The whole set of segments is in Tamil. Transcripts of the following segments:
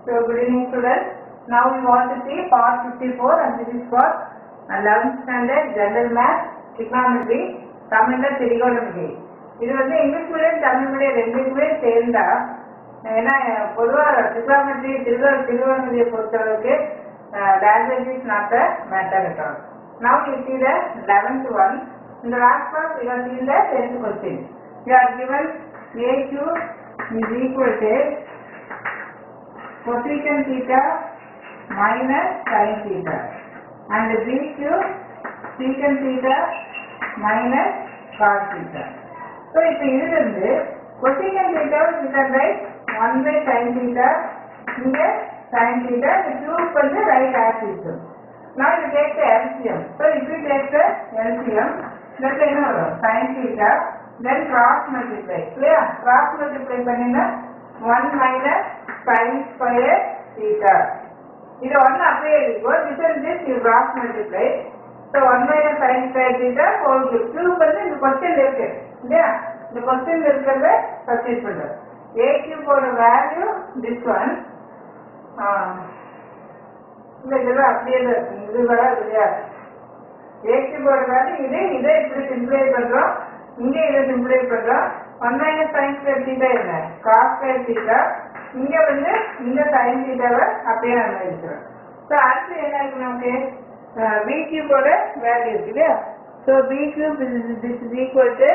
So good evening students. Now we want to see part 54 and this is for uh, 11th standard general math, trigonometry, தமிழ்ல trigonometry. இது வந்து இங்கிலீஷ் மீடியம் தமிழ் மீடியம் ரெண்டுக்குமே சேர்ந்தா ஏன்னா பொதுவா trigonometry திருவ trigonometry பொறுத்தளவுக்கு language is not a matter at all. Now you see the 11th one. In the last class we have seen the 10th question. You are given AQ is equal to cosecant theta minus sin theta and BQ secant theta minus cos theta. So இப்போ இதுல இருந்து cosecant theta theta by 1 by sin theta இங்க sin theta the cube வந்து right axis. Now you take the LCM. So if you take the LCM, then என்ன வரும் sin theta then cross multiply. இல்லையா cross multiply பண்ணினா 1 minus sin square theta. இது ஒன்று அப்படியே இருக்கும் difference is you cross multiply so one minus sine square theta whole cube cube வந்து இந்த கொஸ்டின் இருக்கு இல்லையா இந்த கொஸ்டின் இருக்கிறத சப்ஸ்டிட் பண்றது ஏ கியூபோட வேல்யூ திஸ் ஒன் இல்லை இதெல்லாம் அப்படியே தான் இருக்கு. இது வராது இல்லையா ஏ கியூபோட வேல்யூ இது இதை இப்படி சிம்பிளை பண்றோம் இங்க இதை சிம்பிளை பண்றோம் one minus sine square theta என்ன காஸ் ஸ்கொயர் தீட்டா இங்க வந்து இந்த சைன் தீட்டாவை அப்படியே நம்ம இருக்கிறோம் ஸோ அடுத்து என்ன இருக்கு நமக்கு பி கியூபோட வேல்யூ இருக்கு இல்லையா so b cube this is equal to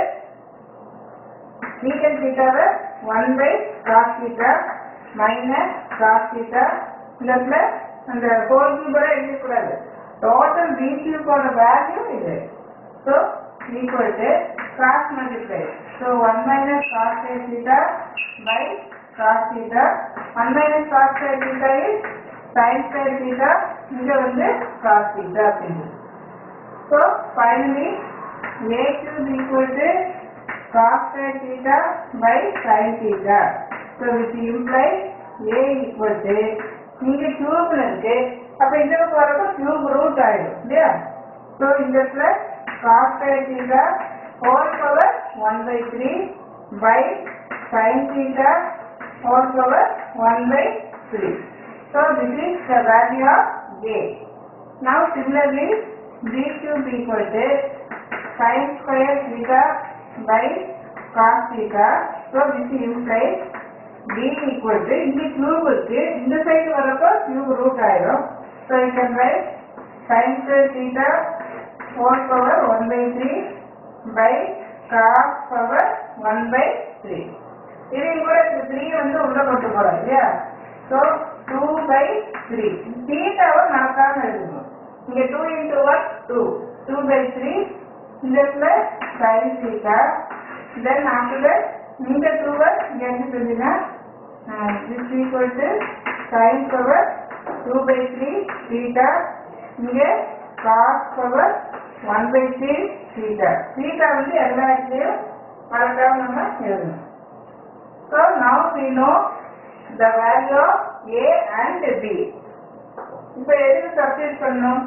சீக்கன் தீட்டாவை one by cos theta minus cos theta பிளஸ்ல அந்த ஃபோர் கியூபோட எழுதக்கூடாது டோட்டல் பி கியூபோட வேல்யூ இது so equal to cross multiply so one minus cos square theta by cos theta one minus cos square theta is sine square theta இங்க வந்து காஸ் தீட்டா அப்படின்னு so finally a cube equal to cos square theta by sine theta so which imply a equal to இங்க கியூப்ல இருக்கு அப்ப இந்த பக்கம் வரப்போ கியூப் ரூட் ஆயிடும் இல்லையா ஸோ இந்த இடத்துல cos square theta whole power one by three by sine theta whole power 1 by 3. So this is the value of A. Now similarly B cube equal to sin square theta by cos theta. So this implies B equal to இந்த cube இருக்கு இந்த சைடு வரப்போ cube root ஆயிரும். So you can write sin square theta whole power 1 by 3 by cos power 1 by 3. இதையும் கூட இந்த த்ரீ வந்து உள்ள கொண்டு போறோம் இல்லையா ஸோ டூ பை த்ரீ தீட்டாவை மறக்காம எழுதணும் இங்க two into one two two by three இந்த இடத்துல சைன் தீட்டா தென் ஆஃப்டர் இந்த டூவை இங்க என்ன சொல்லினா this equal to sine power two by three theta இங்க cos power one by three theta theta வந்து எல்லா இடத்துலையும் மறக்காம நம்ம எழுதணும் So now we know the value of A and B. இப்போ எதுக்கு சப்ஸ்டிட் பண்ணணும்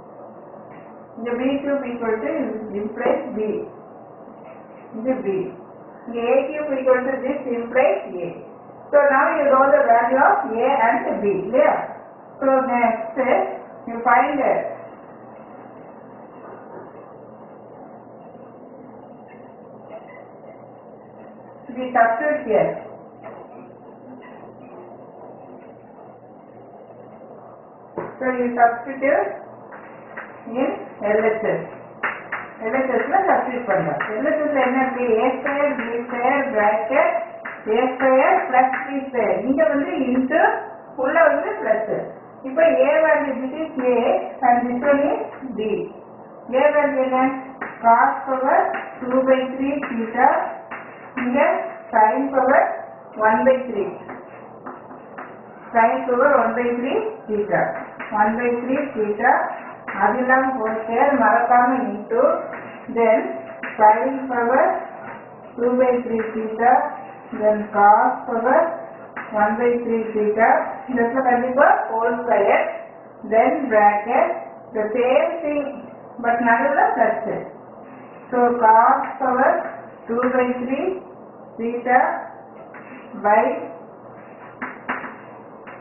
இந்த B cube equal to implies B. இது B. இங்க A cube equal to this implies A. So now you know the value of A and B. இல்லையா? So next you find the substitute here. So you substitute in LHS. LHS ல substitute பண்ணலாம். LHS ல என்ன இருக்கு? A square, B square, bracket, A square plus B square. இங்க வந்து into உள்ள வந்து plus. இப்போ A value this is A and this one is B. A value என்ன? cos power 2 by 3 theta இங்க sin power 1 by 3 sin power 1 by 3 theta 1 by 3 theta அது இல்லாம ஒரு பேர் மறக்காம into then sin power 2 by 3 theta then cos power 1 by 3 theta இந்த இடத்துல கண்டிப்பா whole square then bracket the same thing but நடுவுல plus so cos power 2 by 3 theta by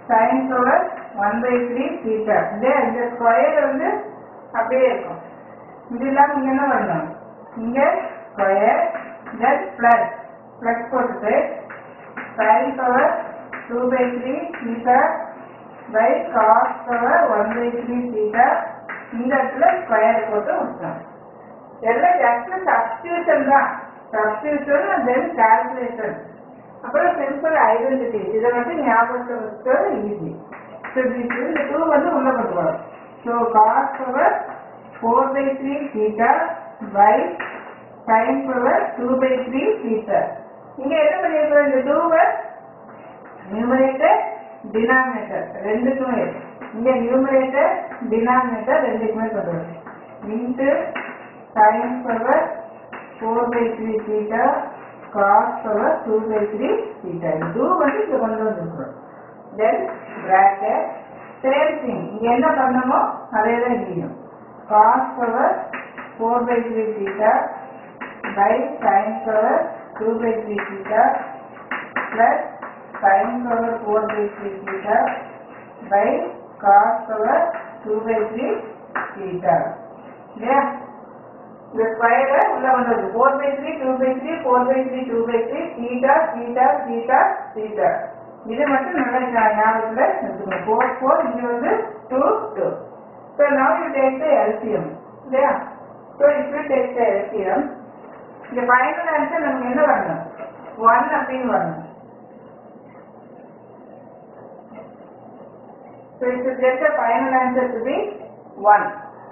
sin power one by three theta இல்லையா இந்த ஸ்கொயர் வந்து அப்படியே இருக்கும் இது இல்லாம இங்க என்ன வரணும் இங்க ஸ்கொயர் தென் பிளஸ் பிளஸ் போட்டுட்டு sin power two by three theta by cos power one by three theta இந்த இடத்துல ஸ்கொயர் போட்டு விட்டோம் எல்லாம் ஜஸ்ட் சப்ஸ்டியூஷன் தான் சப்ஸ்டியூஷன் தென் கால்குலேஷன் அப்புறம் சிம்பிள் ஐடென்டிட்டி இதை வந்து ஞாபகத்தை வச்சுக்கிறது ஈஸி ஸோ இந்த டூ வந்து உள்ள கொண்டு வரும் so cos power four by three theta by sine power two by three theta இங்க என்ன பண்ணிருக்கோம் இந்த டூவை நியூமரேட்டர் டினாமினேட்டர் ரெண்டுக்குமே இங்க நியூமரேட்டர் டினாமினேட்டர் ரெண்டுக்குமே கொண்டு வரும் into sin power 4 by 3 theta cos power 2 by 3 theta இது 2 வந்து இங்க கொண்டு வந்திருக்கிறோம் then bracket same thing இங்க என்ன பண்ணமோ அதே தான் இங்கேயும் cos power 4 by 3 theta by sin power 2 by 3 theta plus sin power 4 by 3 theta by cos power 2 by 3 theta இல்லையா இந்த ஸ்கொயரை உள்ள வந்தது four by three two by three four by three two by three theta theta theta theta இது மட்டும் நல்லா ஞா- ஞாபகத்துல வச்சுக்கணும் ஃபோர் ஃபோர் இங்க வந்து two two so now you take the LCM இல்லையா so if you take the LCM இந்த ஃபைனல் ஆன்சர் நமக்கு என்ன வரணும் ஒன் அப்படின்னு வரணும் so it is just final answer to be one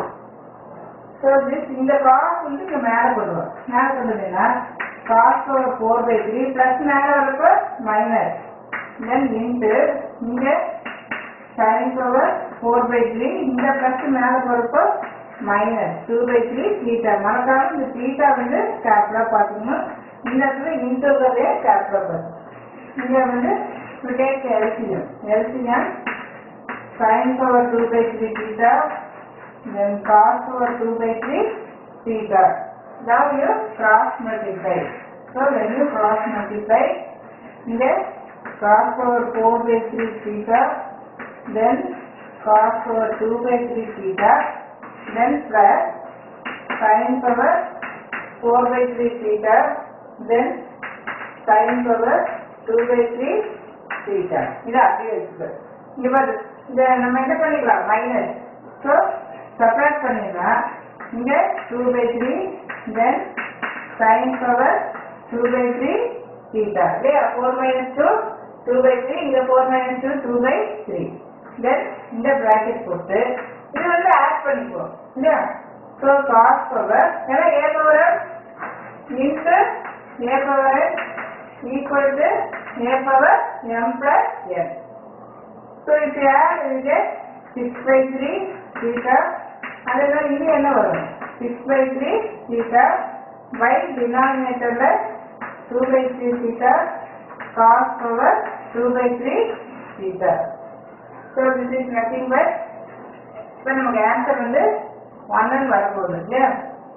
so this இந்த காஸ் வந்து இங்க மேலே கொண்டு வரும் மேலே கொண்டு வந்தீங்கன்னா cos power four by three plus மேலே வரப்போ மைனஸ் தென் இன்ட்டு இங்க sine power four by three இந்த ப்ளஸ் மேலே போகிறப்போ minus two by three theta மறக்காம இந்த தீட்டா வந்து கேப்லாக பார்த்துக்கணும் இந்த இடத்துல இன்டர்வலே கேப்லாக பார்த்துக்கணும் இங்க வந்து take LCM LCM sin power 2 by 3 theta then cos power 2 by 3 theta now you cross multiply so when you cross multiply then cos power 4 by 3 theta then cos power 2 by 3 theta then plus sin power 4 by 3 theta then sin power 2 by 3 theta இது அப்படியே வச்சுக்கோ இங்க பாரு இந்த நம்ம என்ன பண்ணிக்கலாம் மைனஸ் ஸோ சப்ராக்ட் பண்ணிடலாம் இங்க two by three then sine power two by three theta இல்லையா four minus two two by three இங்க four minus two two by three then இந்த பிராக்கெட் போட்டு இது வந்து ஆட் பண்ணிக்குவோம் இல்லையா ஸோ காஸ் பவர் ஏன்னா a power into a power equal to a power m plus n. So if you add you get 6 by 3 theta and then இங்க என்ன வரும் 6 by 3 theta by denominator ல 2 by 3 theta cos power 2 by 3 theta. So this is nothing but இப்போ நமக்கு ஆன்சர் வந்து 1 ன்னு வரப்போகுது இல்லையா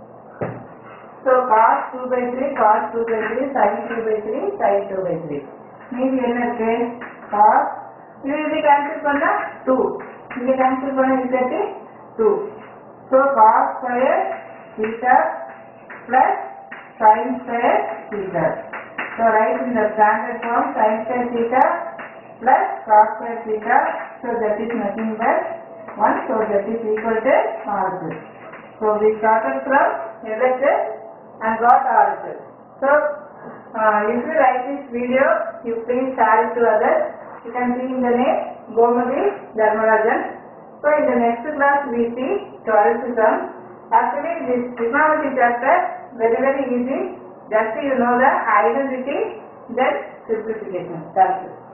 So cos 2 by 3, cos 2 by 3, sin 2 by 3, sin 2 by 3. மீதி என்ன இருக்கு cos இது இது கேன்சல் பண்ணா 2 இங்க கேன்சல் பண்ணா இருக்கிறது 2 so cos square theta plus sin square theta so write in the standard form sin square theta plus cos square theta so that is nothing but 1 so that is equal to R2 so we started from LHS and got R2 so uh, if you like this video you please share it to others you can see in the name Gomadi Dharmarajan so in the next class we see 12th sum actually this trigonometry chapter very very easy just you know the identity then simplification that's it